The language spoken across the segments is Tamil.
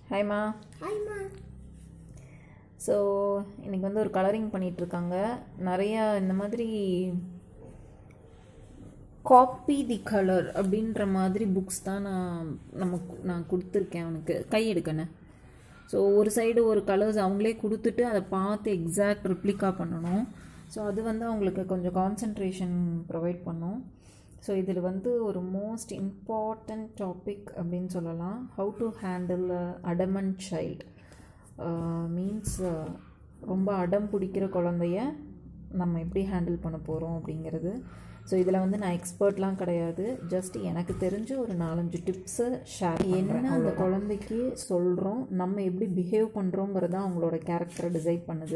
ஹாய்மா ஹாய்மா ஸோ இன்னைக்கு வந்து ஒரு கலரிங் பண்ணிகிட்ருக்காங்க நிறைய இந்த மாதிரி காப்பி தி கலர் அப்படின்ற மாதிரி புக்ஸ் தான் நான் நமக்கு நான் கொடுத்துருக்கேன் அவனுக்கு கை எடுக்கண்ணே ஸோ ஒரு சைடு ஒரு கலர்ஸ் அவங்களே கொடுத்துட்டு அதை பார்த்து எக்ஸாக்ட் ரிப்ளிகா பண்ணணும் ஸோ அது வந்து அவங்களுக்கு கொஞ்சம் கான்சன்ட்ரேஷன் ப்ரொவைட் பண்ணும் ஸோ இதில் வந்து ஒரு மோஸ்ட் இம்பார்ட்டண்ட் டாபிக் அப்படின்னு சொல்லலாம் how to handle adamant child means ரொம்ப அடம் பிடிக்கிற குழந்தைய நம்ம எப்படி ஹேண்டில் பண்ண போகிறோம் அப்படிங்கிறது ஸோ இதில் வந்து நான் எக்ஸ்பர்ட்லாம் கிடையாது ஜஸ்ட் எனக்கு தெரிஞ்ச ஒரு நாலஞ்சு டிப்ஸை ஷேர் என்ன அந்த குழந்தைக்கு சொல்கிறோம் நம்ம எப்படி பிஹேவ் பண்ணுறோங்கிறது தான் அவங்களோட கேரக்டரை டிசைட் பண்ணுது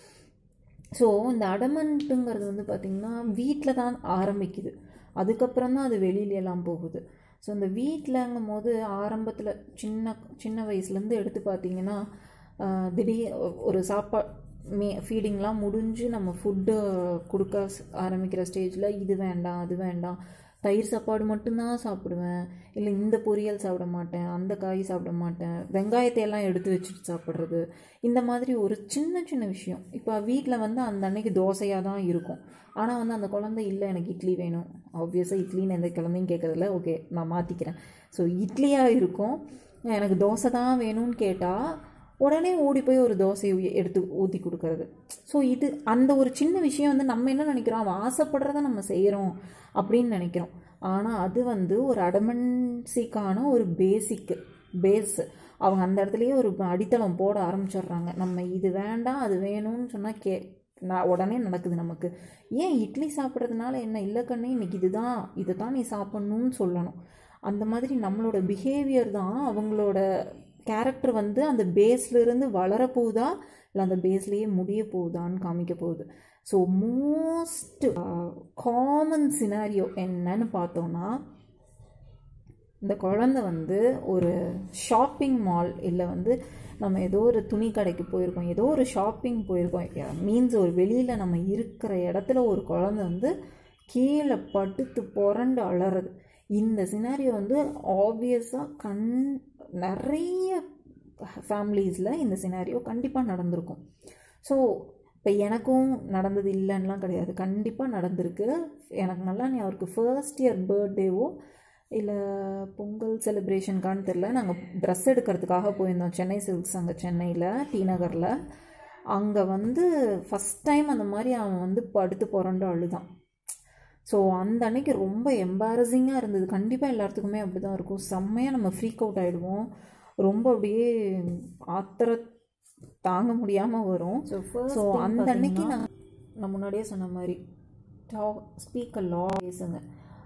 ஸோ இந்த அடமண்ட்டுங்கிறது வந்து பார்த்திங்கன்னா வீட்டில் தான் ஆரம்பிக்குது அதுக்கப்புறம் தான் அது வெளியிலலாம் போகுது ஸோ இந்த வீட்டிலங்கும் போது ஆரம்பத்தில் சின்ன சின்ன வயசுலேருந்து எடுத்து பார்த்தீங்கன்னா ஆஹ், திடீர் ஒரு சாப்பா மே ஃபீடிங்லாம் முடிஞ்சு நம்ம ஃபுட்டு கொடுக்க ஸ்- ஆரம்பிக்கிற ஸ்டேஜில் இது வேண்டாம் அது வேண்டாம் தயிர் சாப்பாடு மட்டும்தான் சாப்பிடுவேன் இல்லை இந்த பொரியல் சாப்பிட மாட்டேன் அந்த காய் சாப்பிட மாட்டேன் வெங்காயத்தை எல்லாம் எடுத்து வச்சுட்டு சாப்பிட்றது இந்த மாதிரி ஒரு சின்ன சின்ன விஷயம் இப்போ வீட்டில் வந்து அந்த அன்னைக்கு தோசையாக தான் இருக்கும் ஆனால் வந்து அந்த குழந்தை இல்லை எனக்கு இட்லி வேணும் ஆப்வியஸாக இட்லின்னு எந்த குழந்தையும் கேட்கறதில்ல ஓகே நான் மாற்றிக்கிறேன் ஸோ இட்லியாக இருக்கும் எனக்கு தோசை தான் வேணும்னு கேட்டால் உடனே ஓடி போய் ஒரு தோசையை உய- எடுத்து ஊற்றி கொடுக்கறது ஸோ இது அந்த ஒரு சின்ன விஷயம் வந்து நம்ம என்ன நினைக்கிறோம் அவன் ஆசைப்படுறத நம்ம செய்கிறோம் அப்படின்னு நினைக்கிறோம் ஆனால் அது வந்து ஒரு அடமன்சிக்கான ஒரு பேசிக்கு பேஸ் அவங்க அந்த இடத்துலயே ஒரு அடித்தளம் போட ஆரம்பிச்சிடுறாங்க நம்ம இது வேண்டாம் அது வேணும்னு சொன்னால் கே நான் உடனே நடக்குது நமக்கு ஏன் இட்லி சாப்பிட்றதுனால என்ன இல்லை கண்ணே இன்னைக்கு இதுதான் இதை தான் நீ சாப்பிட்ணுன்னு சொல்லணும் அந்த மாதிரி நம்மளோட பிஹேவியர் தான் அவங்களோட கேரக்டர் வந்து அந்த பேஸ்ல இருந்து வளரப்போகுதா இல்லை அந்த பேஸ்லேயே முடிய போகுதான்னு காமிக்க போகுது ஸோ மோஸ்ட் காமன் சினாரியோ என்னன்னு பார்த்தோன்னா இந்த குழந்தை வந்து ஒரு ஷாப்பிங் மால் இல்லை வந்து நம்ம ஏதோ ஒரு துணி கடைக்கு போயிருக்கோம் ஏதோ ஒரு ஷாப்பிங் போயிருக்கோம் மீன்ஸ் ஒரு வெளியில் நம்ம இருக்கிற இடத்துல ஒரு குழந்தை வந்து கீழே படுத்து புரண்டு அலறது இந்த சினாரியோ வந்து ஆப்வியஸாக கண் நிறைய ஃபேமிலிஸில் இந்த சினாரியோ கண்டிப்பாக நடந்திருக்கும் ஸோ இப்போ எனக்கும் நடந்தது இல்லைன்னுலாம் கிடையாது கண்டிப்பாக நடந்திருக்கு எனக்கு நல்லா நீ அவருக்கு ஃபர்ஸ்ட் இயர் பர்த்டேவோ இல்லை பொங்கல் செலிப்ரேஷனுக்கான்னு தெரில நாங்கள் ட்ரெஸ் எடுக்கிறதுக்காக போயிருந்தோம் சென்னை சில்க்ஸ் அங்கே சென்னையில் டி நகரில் அங்கே வந்து ஃபஸ்ட் டைம் அந்த மாதிரி அவன் வந்து படுத்து புரண்டு அழுதான் ஸோ அந்த அன்னைக்கு ரொம்ப எம்பாரசிங்காக இருந்தது கண்டிப்பாக எல்லாத்துக்குமே அப்படி தான் இருக்கும் செம்மையாக நம்ம ஃப்ரீக் அவுட் ஆகிடுவோம் ரொம்ப அப்படியே ஆத்திர தாங்க முடியாமல் வரும் ஸோ ஸோ அந்த அன்னைக்கு நான் நான் முன்னாடியே சொன்ன மாதிரி டா ஸ்பீக் லா பேசுங்க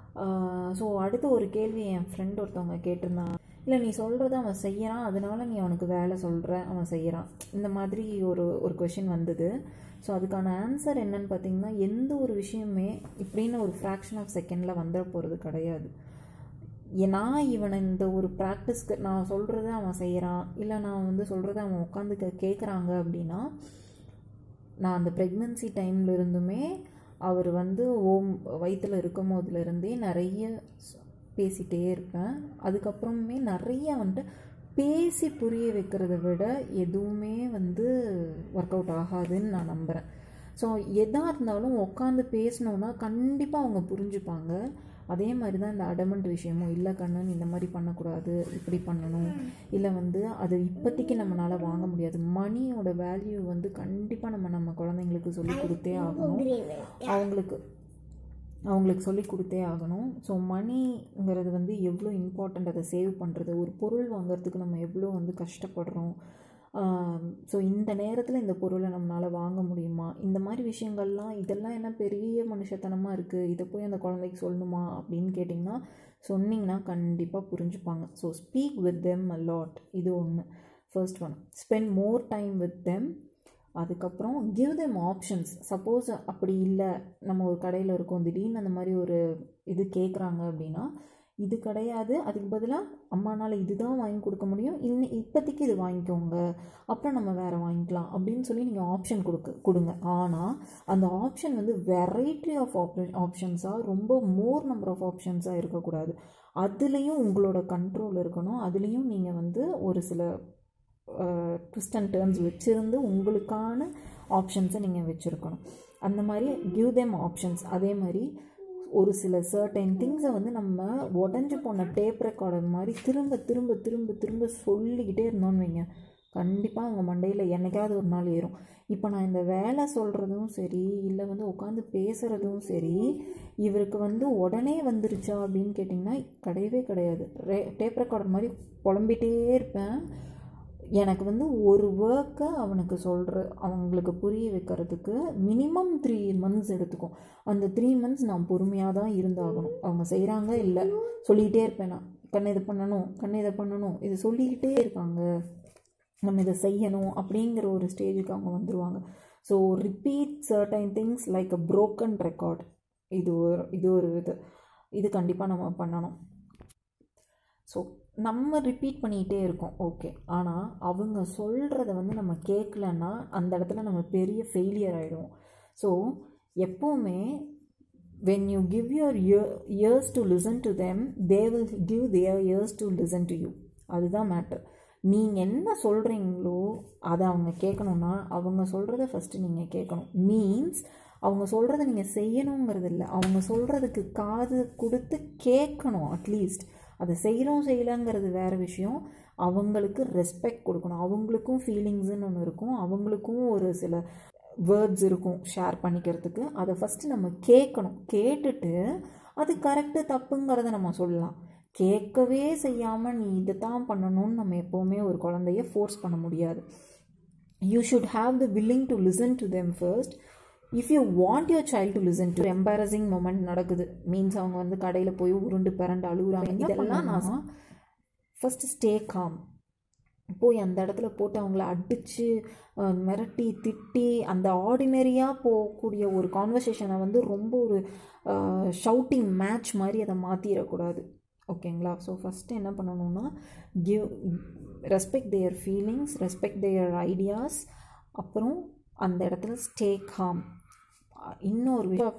ஸோ அடுத்த ஒரு கேள்வி என் ஃப்ரெண்ட் ஒருத்தவங்க கேட்டிருந்தான் இல்லை நீ சொல்கிறத அவன் செய்யறான் அதனால நீ அவனுக்கு வேலை சொல்கிற அவன் செய்யறான் இந்த மாதிரி ஒரு ஒரு கொஷின் வந்தது ஸோ அதுக்கான ஆன்சர் என்னன்னு பார்த்தீங்கன்னா எந்த ஒரு விஷயமே இப்படின்னு ஒரு ஃப்ராக்ஷன் ஆஃப் செகண்டில் வந்துட போகிறது கிடையாது ஏ- நான் இவனை இந்த ஒரு ப்ராக்டிஸ்க்கு நான் சொல்கிறத அவன் செய்கிறான் இல்லை நான் வந்து சொல்கிறத அவன் உட்காந்து கேட்குறாங்க அப்படின்னா நான் அந்த ப்ரெக்னன்சி டைம்ல இருந்துமே அவர் வந்து ஓம் வயிற்றில் இருக்கும் போதுலேருந்தே நிறைய ஸ்- பேசிட்டே இருப்பேன் அதுக்கப்புறமே நிறைய வந்துட்டு பேசி புரிய வைக்கிறத விட எதுவுமே வந்து ஒர்க் அவுட் ஆகாதுன்னு நான் நம்புகிறேன் ஸோ எதாக இருந்தாலும் உட்காந்து பேசினோன்னா கண்டிப்பாக அவங்க புரிஞ்சுப்பாங்க அதே மாதிரி தான் இந்த அடமண்ட் விஷயமும் இல்லை கண்ணன் இந்த மாதிரி பண்ணக்கூடாது இப்படி பண்ணணும் இல்லை வந்து அது இப்போதைக்கு நம்மளால் வாங்க முடியாது மணியோட வேல்யூ வந்து கண்டிப்பாக நம்ம நம்ம குழந்தைங்களுக்கு சொல்லி கொடுத்தே ஆகணும் அவங்களுக்கு அவங்களுக்கு சொல்லி கொடுத்தே ஆகணும் ஸோ மணிங்கிறது வந்து எவ்வளோ இம்பார்ட்டண்ட் அதை சேவ் பண்ணுறது ஒரு பொருள் வாங்குறதுக்கு நம்ம எவ்வளோ வந்து கஷ்டப்படுறோம் ஸோ இந்த நேரத்தில் இந்த பொருளை நம்மளால் வாங்க முடியுமா இந்த மாதிரி விஷயங்கள்லாம் இதெல்லாம் என்ன பெரிய மனுஷத்தனமாக இருக்குது இதை போய் அந்த குழந்தைக்கு சொல்லணுமா அப்படின்னு கேட்டிங்கன்னா சொன்னீங்கன்னா கண்டிப்பாக புரிஞ்சுப்பாங்க so speak with them a lot இது ஒன்று first one spend more time with them அதுக்கப்புறம் கிவ் தெம் ஆப்ஷன்ஸ் சப்போஸ் அப்படி இல்லை நம்ம ஒரு கடையில் இருக்கோம் திடீர்னு அந்த மாதிரி ஒரு இது கேட்குறாங்க அப்படின்னா இது கிடையாது அதுக்கு பதிலாக அம்மானால இதுதான் வாங்கி கொடுக்க முடியும் இன்னும் இப்போதைக்கு இது வாங்கிக்கோங்க அப்புறம் நம்ம வேறு வாங்கிக்கலாம் அப்படின்னு சொல்லி நீங்கள் ஆப்ஷன் கொடுக்க கொடுங்க ஆனால் அந்த ஆப்ஷன் வந்து வெரைட்டி ஆஃப் ஆப்ஷ ஆப்ஷன்ஸாக ரொம்ப மோர் நம்பர் ஆஃப் ஆப்ஷன்ஸாக இருக்கக்கூடாது அதுலேயும் உங்களோட கண்ட்ரோல் இருக்கணும் அதுலேயும் நீங்கள் வந்து ஒரு சில ட்விஸ்ட் அண்ட் டேர்ன்ஸ் வச்சுருந்து உங்களுக்கான ஆப்ஷன்ஸை நீங்கள் வச்சுருக்கணும் அந்த மாதிரி கிவ் தேம் ஆப்ஷன்ஸ் அதே மாதிரி ஒரு சில சர்டைன் திங்ஸை வந்து நம்ம உடஞ்சி போன டேப் ரெக்கார்டர் மாதிரி திரும்ப திரும்ப திரும்ப திரும்ப சொல்லிக்கிட்டே இருந்தோம்னு வைங்க கண்டிப்பாக அவங்க மண்டையில் என்னைக்காவது ஒரு நாள் ஏறும் இப்போ நான் இந்த வேலை சொல்கிறதும் சரி இல்லை வந்து உட்காந்து பேசுகிறதும் சரி இவருக்கு வந்து உடனே வந்துருச்சா அப்படின்னு கேட்டிங்கன்னா கிடையவே கிடையாது ரே டேப் ரெக்கார்டர் மாதிரி புலம்பிகிட்டே இருப்பேன் எனக்கு வந்து ஒரு ஒர்க்கை அவனுக்கு சொல்கிற அவங்களுக்கு புரிய வைக்கிறதுக்கு மினிமம் த்ரீ மந்த்ஸ் எடுத்துக்கும் அந்த த்ரீ மந்த்ஸ் நான் பொறுமையாக தான் இருந்தாகணும் அவங்க செய்கிறாங்க இல்லை சொல்லிக்கிட்டே இருப்பேன் நான் கண்ணை இதை பண்ணணும் கண்ணை இதை பண்ணணும் இது சொல்லிக்கிட்டே இருக்காங்க நம்ம இதை செய்யணும் அப்படிங்கிற ஒரு ஸ்டேஜுக்கு அவங்க வந்துடுவாங்க so repeat certain things like a broken record இது ஒரு இது ஒரு இது இது கண்டிப்பாக நம்ம பண்ணணும் ஸோ நம்ம ரிப்பீட் பண்ணிக்கிட்டே இருக்கோம் ஓகே ஆனால் அவங்க சொல்கிறத வந்து நம்ம கேட்கலன்னா அந்த இடத்துல நம்ம பெரிய ஃபெயிலியர் ஆகிடுவோம் ஸோ எப்போவுமே when you give your ear, ears to listen to them they will give their ears to listen to you அதுதான் மேட்டர் நீங்கள் என்ன சொல்கிறீங்களோ அதை அவங்க கேட்கணுன்னா அவங்க சொல்கிறத ஃபஸ்ட்டு நீங்கள் கேட்கணும் மீன்ஸ் அவங்க சொல்கிறத நீங்கள் செய்யணுங்கிறது இல்லை அவங்க சொல்கிறதுக்கு காது கொடுத்து கேட்கணும் அட்லீஸ்ட் அதை செய்கிறோம் செய்யலைங்கிறது வேறு விஷயம் அவங்களுக்கு ரெஸ்பெக்ட் கொடுக்கணும் அவங்களுக்கும் ஃபீலிங்ஸ்னு ஒன்று இருக்கும் அவங்களுக்கும் ஒரு சில வேர்ட்ஸ் இருக்கும் ஷேர் பண்ணிக்கிறதுக்கு அதை ஃபஸ்ட்டு நம்ம கேட்கணும் கேட்டுட்டு அது கரெக்டு தப்புங்கிறத நம்ம சொல்லலாம் கேட்கவே செய்யாமல் நீ இதை தான் பண்ணணும்னு நம்ம எப்போவுமே ஒரு குழந்தைய ஃபோர்ஸ் பண்ண முடியாது you should have the willing to listen to them first if you want your child to listen to embarrassing moment நடக்குது மீன்ஸ் அவங்க வந்து கடையில் போய் உருண்டு பிறண்டு அழுகுறாங்க இதெல்லாம் நான் ஃபஸ்ட்டு ஸ்டே காம் போய் அந்த இடத்துல போட்டு அவங்கள அடித்து மிரட்டி திட்டி அந்த ஆர்டினரியாக போகக்கூடிய ஒரு கான்வர்சேஷனை வந்து ரொம்ப ஒரு ஷவுட்டிங் மேட்ச் மாதிரி அதை மாற்றிடக்கூடாது ஓகேங்களா ஸோ ஃபஸ்ட்டு என்ன பண்ணணும்னா give respect their feelings respect their ideas அப்புறம் அந்த இடத்துல ஸ்டே காம் இன்னொரு விஷயம்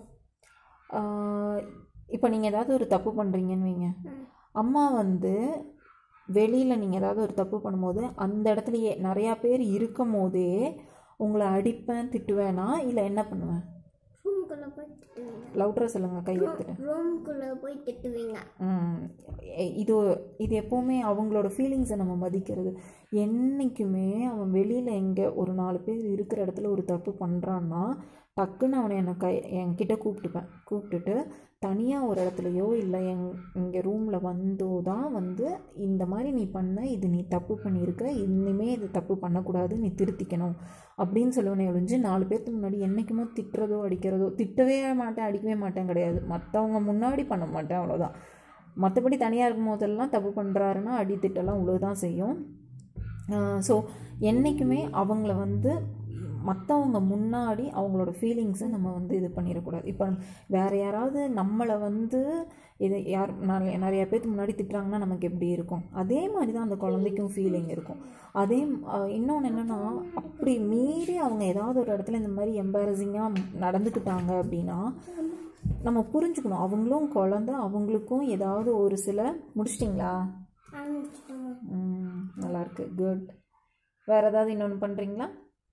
இப்போ நீங்கள் ஏதாவது ஒரு தப்பு பண்ணுறீங்கன்னு வைங்க அம்மா வந்து வெளியில் நீங்கள் ஏதாவது ஒரு தப்பு பண்ணும்போது அந்த இடத்துலையே நிறையா பேர் இருக்கும் போதே உங்களை அடிப்பேன் திட்டுவேனா இல்லை என்ன பண்ணுவேன் ரூம்குள்ளே போய் திட்டுவீங்க லவுட்டராக சொல்லுங்கள் கை எடுத்துட்டு ரூம்குள்ளே போய் திட்டுவீங்க ம், எ- இது இது எப்போவுமே அவங்களோட ஃபீலிங்ஸை நம்ம மதிக்கிறது என்றைக்குமே அவன் வெளியில் எங்கே ஒரு நாலு பேர் இருக்கிற இடத்துல ஒரு தப்பு பண்ணுறான்னா டக்குன்னு அவனை என்னை கை என்கிட்ட கூப்பிட்டுப்பேன் கூப்பிட்டுட்டு தனியாக ஒரு இடத்துலையோ இல்லை எங் இங்கே ரூமில் வந்தோ தான் வந்து இந்த மாதிரி நீ பண்ண இது நீ தப்பு பண்ணியிருக்க இனிமே இது தப்பு பண்ணக்கூடாது நீ திருத்திக்கணும் அப்படின்னு சொல்லுவேனே ஒழிஞ்சு நாலு பேர்த்துக்கு முன்னாடி என்றைக்குமோ திட்டுறதோ அடிக்கிறதோ திட்டவே மாட்டேன் அடிக்கவே மாட்டேன் கிடையாது மற்றவங்க முன்னாடி பண்ண மாட்டேன் அவ்வளோதான் மற்றபடி தனியாக இருக்கும் போதெல்லாம் தப்பு பண்ணுறாருன்னா அடி திட்டெல்லாம் உழுதான் செய்யும் ஸோ என்றைக்குமே அவங்கள வந்து மற்றவங்க முன்னாடி அவங்களோட ஃபீலிங்ஸை நம்ம வந்து இது பண்ணிடக்கூடாது இப்போ வேறு யாராவது நம்மளை வந்து இது யார் நிறைய நிறைய பேர்த்துக்கு முன்னாடி திட்டுறாங்கன்னா நமக்கு எப்படி இருக்கும் அதே மாதிரி தான் அந்த குழந்தைக்கும் ஃபீலிங் இருக்கும் அதே இன்னொன்று என்னென்னா அப்படி மீறி அவங்க ஏதாவது ஒரு இடத்துல இந்த மாதிரி எம்பாரசிங்காக நடந்துக்கிட்டாங்க அப்படின்னா நம்ம புரிஞ்சுக்கணும் அவங்களும் குழந்த அவங்களுக்கும் ஏதாவது ஒரு சில முடிச்சிட்டிங்களா ஆரம்பிச்சிட்டோமா ம், நல்லா இருக்கு குட் வேறு ஏதாவது இன்னொன்று பண்ணுறீங்களா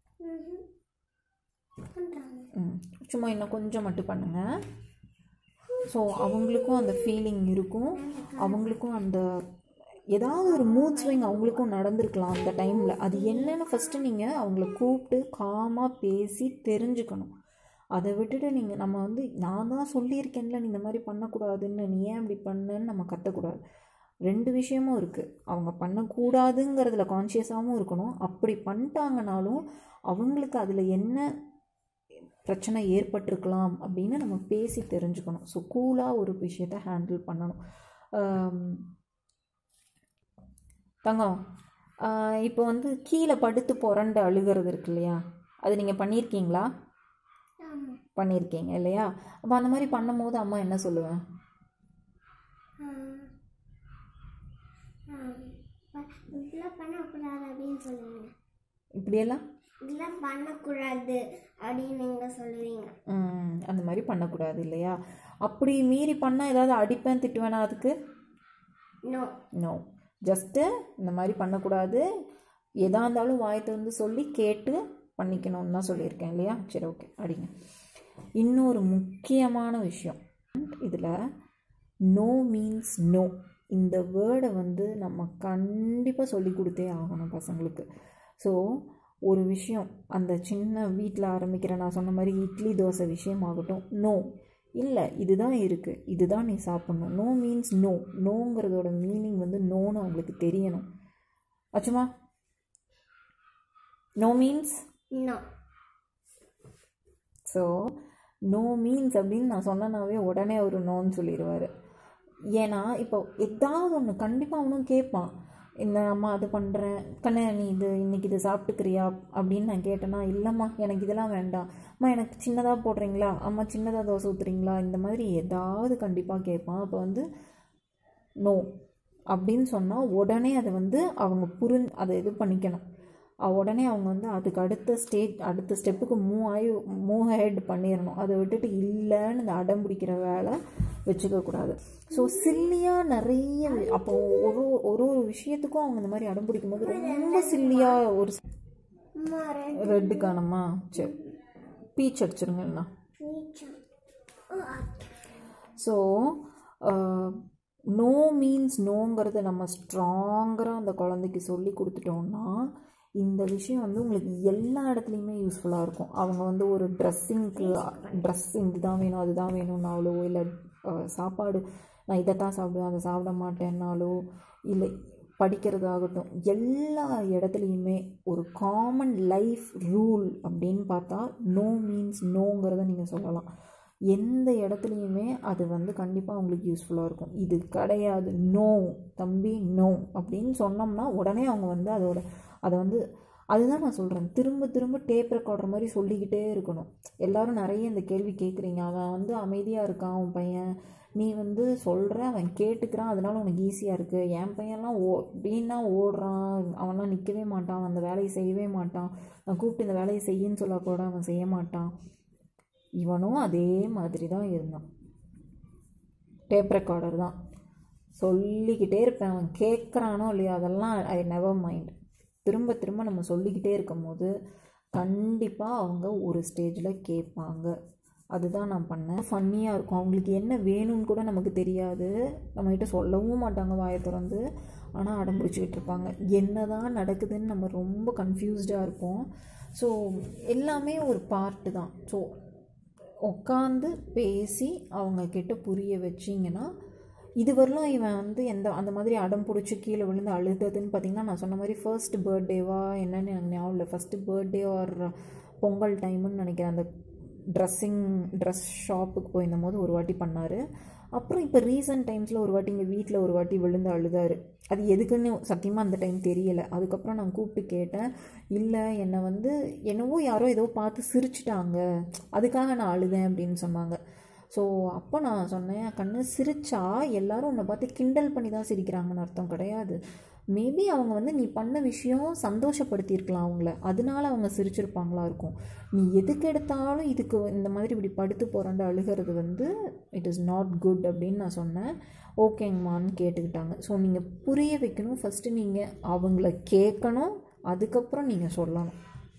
பண்ணுறாங்க ம் சும்மா இன்னும் கொஞ்சம் மட்டும் பண்ணுங்கள் ஸோ அவங்களுக்கும் அந்த ஃபீலிங் இருக்கும் அவங்களுக்கும் அந்த ஏதாவது ஒரு மூட் ஸ்விங் அவங்களுக்கும் நடந்திருக்கலாம் அந்த டைமில் அது என்னன்னு ஃபஸ்ட்டு நீங்கள் அவங்கள கூப்பிட்டு காமாக பேசி தெரிஞ்சுக்கணும் அதை விட்டுட்டு நீங்கள் நம்ம வந்து நான் தான் சொல்லியிருக்கேன்ல நீ இந்த மாதிரி பண்ணக்கூடாதுன்னு நீ ஏன் இப்படி பண்ணன்னு நம்ம கத்தக்கூடாது ரெண்டு விஷயமும் இருக்குது அவங்க பண்ணக்கூடாதுங்கிறதுல கான்ஷியஸாகவும் இருக்கணும் அப்படி பண்ணிட்டாங்கனாலும் அவங்களுக்கு அதில் என்ன பிரச்சனை ஏற்பட்டிருக்கலாம் அப்படின்னு நம்ம பேசி தெரிஞ்சுக்கணும் ஸோ கூலாக ஒரு விஷயத்தை ஹேண்டில் பண்ணணும் ஆம், தங்கம் ஆஹ் இப்போ வந்து கீழே படுத்து புரண்டு அழுகிறது இருக்கு இல்லையா அது நீங்கள் பண்ணியிருக்கீங்களா ஆமாம் பண்ணியிருக்கீங்க இல்லையா அப்போ அந்த மாதிரி பண்ணும்போது அம்மா என்ன சொல்லுவேன் இதெல்லாம் பண்ணக்கூடாது அப்படின்னு சொல்லுவீங்க இப்படியெல்லாம் இதெல்லாம் பண்ணக்கூடாது அப்படின்னு நீங்கள் சொல்லுவீங்க ம், அந்த மாதிரி பண்ணக்கூடாது இல்லையா அப்படி மீறி பண்ணால் ஏதாவது அடிப்பேன் திட்டுவேனா அதுக்கு நோ நோ ஜஸ்ட்டு இந்த மாதிரி பண்ணக்கூடாது எதா இருந்தாலும் வாய் திறந்து சொல்லி கேட்டு பண்ணிக்கணும்னு தான் சொல்லியிருக்கேன் இல்லையா சரி ஓகே அடிங்க இன்னொரு முக்கியமான விஷயம் இதில் நோ மீன்ஸ் நோ இந்த வேர்டை வந்து நம்ம கண்டிப்பாக சொல்லி கொடுத்தே ஆகணும் பசங்களுக்கு ஸோ ஒரு விஷயம் அந்த சின்ன வீட்டில் ஆரம்பிக்கிற நான் சொன்ன மாதிரி இட்லி தோசை விஷயம் ஆகட்டும் நோ இல்லை இதுதான் இருக்குது இதுதான் நீ சாப்பிட்ணும் நோ மீன்ஸ் நோ நோங்கிறதோட மீனிங் வந்து நோன்னு அவங்களுக்கு தெரியணும் ஆச்சுமா no means no so no means அப்படின்னு நான் சொன்னனாவே உடனே அவர் நோன்னு சொல்லிடுவார் ஏன்னா இப்போ ஏதாவது ஒன்று கண்டிப்பாக அவனும் கேட்பான் இந்த அம்மா அது பண்ணுறேன் கண்ணே நீ இது இன்னைக்கு இது சாப்பிட்டுக்கிறியா அப்படின்னு நான் கேட்டேன்னா இல்லைம்மா எனக்கு இதெல்லாம் வேண்டாம் அம்மா எனக்கு சின்னதாக போடுறீங்களா அம்மா சின்னதாக தோசை ஊற்றுறீங்களா இந்த மாதிரி ஏதாவது கண்டிப்பாக கேட்பான் அப்போ வந்து நோ அப்படின்னு சொன்னால் உடனே அதை வந்து அவங்க புரிஞ் அதை இது பண்ணிக்கணும் அஹ் உடனே அவங்க வந்து அதுக்கு அடுத்த ஸ்டேட் அடுத்த ஸ்டெப்புக்கு மூவ் ஆகி மூவ் ஹெட் பண்ணிடணும் அதை விட்டுட்டு இல்லைன்னு இந்த அடம் பிடிக்கிற வேலை வச்சுக்கக்கூடாது ஸோ சில்லியாக நிறைய வி- அப்போ ஒரு ஒரு ஒரு விஷயத்துக்கும் அவங்க இந்த மாதிரி அடம் பிடிக்கும் போது ரொம்ப சில்லியாக ஒரு அம்மா ரெண்டு ரெட்டு காணுமா சரி பீச் அடிச்சிருங்கண்ணா நிமிஷம் ஸோ நோ மீன்ஸ் நோங்கிறத நம்ம ஸ்ட்ராங்கராக அந்த குழந்தைக்கு சொல்லி கொடுத்துட்டோம்னா இந்த விஷயம் வந்து உங்களுக்கு எல்லா இடத்துலையுமே யூஸ்ஃபுல்லாக இருக்கும் அவங்க வந்து ஒரு ட்ரெஸ்ஸிங்க்கு ட்ரெஸ்ஸிங் இதுதான் வேணும் அதுதான் வேணும்னாலோ இல்லை சாப்பாடு நான் இதை தான் சாப்பிடுவேன் அதை சாப்பிட மாட்டேன்னாலோ இல்லை படிக்கிறதாகட்டும் எல்லா இடத்துலையுமே ஒரு காமன் லைஃப் ரூல் அப்படின்னு பார்த்தா நோ மீன்ஸ் நோங்கிறத நீங்கள் சொல்லலாம் எந்த இடத்துலையுமே அது வந்து கண்டிப்பாக உங்களுக்கு யூஸ்ஃபுல்லாக இருக்கும் இது கிடையாது நோ தம்பி நோ அப்படின்னு சொன்னோம்னா உடனே அவங்க வந்து அதோட அதை வந்து அதுதான் நான் சொல்கிறேன் திரும்ப திரும்ப டேப் ரெக்கார்டர் மாதிரி சொல்லிக்கிட்டே இருக்கணும் எல்லாரும் நிறைய இந்த கேள்வி கேட்குறீங்க அவன் வந்து அமைதியாக இருக்கான் அவன் பையன் நீ வந்து சொல்கிற அவன் கேட்டுக்கிறான் அதனால உனக்கு ஈஸியாக இருக்குது என் பையன்லாம் ஓ அப்படின்னா ஓடுறான் அவன்லாம் நிற்கவே மாட்டான் அவன் அந்த வேலையை செய்யவே மாட்டான் நான் கூப்பிட்டு இந்த வேலையை செய்யின்னு சொல்ல கூட அவன் செய்ய மாட்டான் இவனும் அதே மாதிரி தான் இருந்தான் டேப் ரெக்கார்டர் தான் சொல்லிக்கிட்டே இருப்பேன் அவன் கேட்குறானோ இல்லையோ அதெல்லாம் ஐ நெவர் மைண்ட் திரும்ப திரும்ப நம்ம சொல்லிக்கிட்டே இருக்கும் போது கண்டிப்பாக அவங்க ஒரு ஸ்டேஜில் கேட்பாங்க அதுதான் நான் பண்ணேன் ஃபன்னியாக இருக்கும் அவங்களுக்கு என்ன வேணும்னு கூட நமக்கு தெரியாது நம்மகிட்ட சொல்லவும் மாட்டாங்க வாயை திறந்து ஆனால் அடம் பிடிச்சிக்கிட்டு இருப்பாங்க என்ன தான் நடக்குதுன்னு நம்ம ரொம்ப கன்ஃபியூஸ்டாக இருப்போம் ஸோ எல்லாமே ஒரு பார்ட்டு தான் ஸோ உட்காந்து பேசி அவங்க கிட்ட புரிய வச்சிங்கன்னா இது வரலும் இவன் வந்து எந்த அந்த மாதிரி அடம் பிடிச்சி கீழே விழுந்து அழுததுன்னு பார்த்தீங்கன்னா நான் சொன்ன மாதிரி ஃபர்ஸ்ட் பர்த்டேவா என்னன்னு எனக்கு ஞாபகம் இல்லை ஃபஸ்ட்டு பர்த்டே ஆர் பொங்கல் டைமுன்னு நினைக்கிறேன் அந்த ட்ரெஸ்ஸிங் ட்ரெஸ் ஷாப்புக்கு போயிருந்த போது ஒரு வாட்டி பண்ணார் அப்புறம் இப்போ ரீசன்ட் டைம்ஸில் ஒரு வாட்டி இங்கே வீட்டில் ஒரு வாட்டி விழுந்து அழுதாரு அது எதுக்குன்னு சத்தியமாக அந்த டைம் தெரியலை அதுக்கப்புறம் நான் கூப்பிட்டு கேட்டேன் இல்லை என்னை வந்து என்னவோ யாரோ ஏதோ பார்த்து சிரிச்சிட்டாங்க அதுக்காக நான் அழுதேன் அப்படின்னு சொன்னாங்க ஸோ அப்போ நான் சொன்னேன் கண்ணு சிரிச்சா எல்லாரும் உன்னை பார்த்து கிண்டல் பண்ணி தான் சிரிக்கிறாங்கன்னு அர்த்தம் கிடையாது மேபி அவங்க வந்து நீ பண்ண விஷயம் சந்தோஷப்படுத்தியிருக்கலாம் அவங்கள அதனால அவங்க சிரிச்சிருப்பாங்களா இருக்கும் நீ எதுக்கு எடுத்தாலும் இதுக்கு இந்த மாதிரி இப்படி படுத்து புரண்டு அழுகிறது வந்து இட் இஸ் நாட் குட் அப்படின்னு நான் சொன்னேன் ஓகேங்கம்மான்னு கேட்டுக்கிட்டாங்க ஸோ நீங்கள் புரிய வைக்கணும் ஃபஸ்ட்டு நீங்கள் அவங்கள கேட்கணும் அதுக்கப்புறம் நீங்கள் சொல்லணும்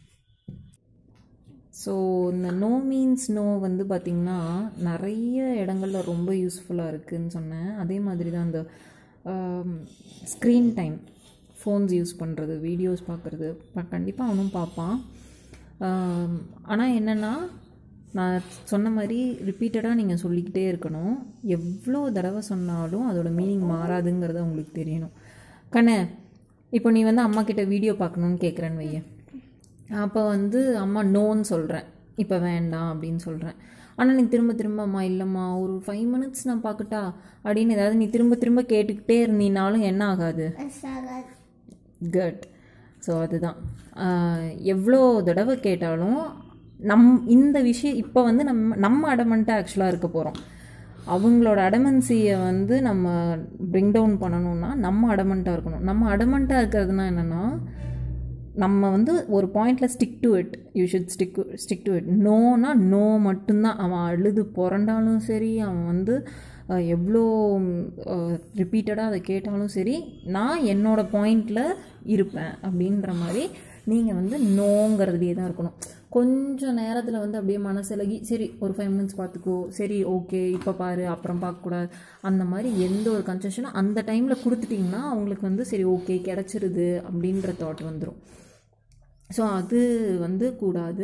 ஸோ இந்த நோ மீன்ஸ் நோ வந்து பார்த்திங்கன்னா நிறைய இடங்கள்ல ரொம்ப யூஸ்ஃபுல்லாக இருக்குதுன்னு சொன்னேன் அதே மாதிரி தான் அந்த ஸ்க்ரீன் டைம் ஃபோன்ஸ் யூஸ் பண்ணுறது வீடியோஸ் பார்க்குறது கண்டிப்பாக அவனும் பார்ப்பான் ஆனால் என்னென்னா நான் சொன்ன மாதிரி ரிப்பீட்டடாக நீங்கள் சொல்லிக்கிட்டே இருக்கணும் எவ்வளோ தடவை சொன்னாலும் அதோட மீனிங் மாறாதுங்கிறது உங்களுக்கு தெரியணும் கண்ணே இப்போ நீ வந்து அம்மா கிட்ட வீடியோ பார்க்கணுன்னு கேட்குறேன்னு வையேன் அப்போ வந்து அம்மா நோன்னு சொல்கிறேன் இப்போ வேண்டாம் அப்படின்னு சொல்கிறேன் ஆனால் நீ திரும்ப திரும்ப அம்மா இல்லைம்மா ஒரு ஃபைவ் மினிட்ஸ் நான் பார்க்கட்டா அப்படின்னு ஏதாவது நீ திரும்ப திரும்ப கேட்டுக்கிட்டே இருந்தீனாலும் என்ன ஆகாது சாகாது கட் ஸோ அதுதான் ஆஹ் எவ்வளோ தடவை கேட்டாலும் நம் இந்த விஷயம் இப்போ வந்து நம்ம நம்ம அடமெண்ட்டாக ஆக்சுவலாக இருக்க போகிறோம் அவங்களோட அடமன்சியை வந்து நம்ம பிரிங் டவுன் பண்ணணும்னா நம்ம அடமெண்ட்டாக இருக்கணும் நம்ம அடமெண்ட்டாக இருக்கிறதுனா என்னென்னா நம்ம வந்து ஒரு பாயிண்டில் stick to it you should stick stick to it நோனா நோ மட்டும்தான் அவன் அழுது புரண்டாலும் சரி அவன் வந்து அஹ், எவ்வளோ ரிப்பீட்டடாக அதை கேட்டாலும் சரி நான் என்னோட பாயிண்டில் இருப்பேன் அப்படின்ற மாதிரி நீங்கள் வந்து நோங்கிறதுலே தான் இருக்கணும் கொஞ்சம் நேரத்தில் வந்து அப்படியே மனசிலகி சரி ஒரு ஃபைவ் மினிட்ஸ் பார்த்துக்கோ சரி ஓகே இப்போ பாரு அப்புறம் பார்க்கக்கூடாது அந்த மாதிரி எந்த ஒரு கன்செஷனும் அந்த டைமில் கொடுத்துட்டிங்கன்னா அவங்களுக்கு வந்து சரி ஓகே கிடச்சிருது அப்படின்ற தாட் வந்துடும் ஸோ அது வந்து கூடாது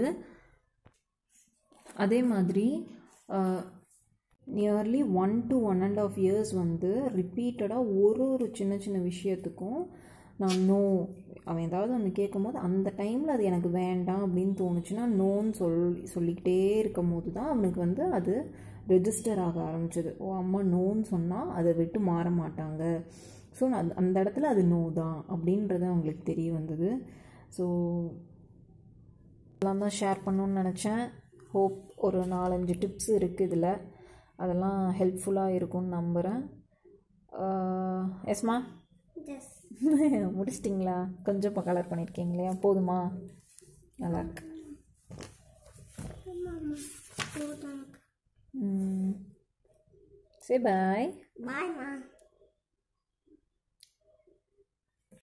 அதே மாதிரி nearly one to one and half years வந்து ரிப்பீட்டடாக ஒரு ஒரு சின்ன சின்ன விஷயத்துக்கும் நான் நோ அவன் ஏதாவது ஒன்று கேட்கும்போது அந்த டைமில் அது எனக்கு வேண்டாம் அப்படின்னு தோணுச்சுன்னா நோன்னு சொல் சொல்லிக்கிட்டே இருக்கும் போது தான் அவனுக்கு வந்து அது ரெஜிஸ்டர் ஆக ஆரம்பிச்சது ஓ அம்மா நோன்னு சொன்னால் அதை விட்டு மாற மாட்டாங்க ஸோ நான் அந்த இடத்துல அது நோ தான் அப்படின்றது அவங்களுக்கு தெரிய வந்தது ஸோ அதெல்லாம் தான் ஷேர் பண்ணணும்னு நினச்சேன் ஹோப் ஒரு நாலஞ்சு டிப்ஸ் இருக்குது இதில் அதெல்லாம் ஹெல்ப்ஃபுல்லாக இருக்கும்னு நம்புகிறேன் எஸ்மா எஸ் முடிச்சிட்டிங்களா கொஞ்சம் இப்போ கலர் பண்ணியிருக்கீங்களே போதுமா நல்லா இருக்கு ஆமாம் சரி பாய் பாய்மா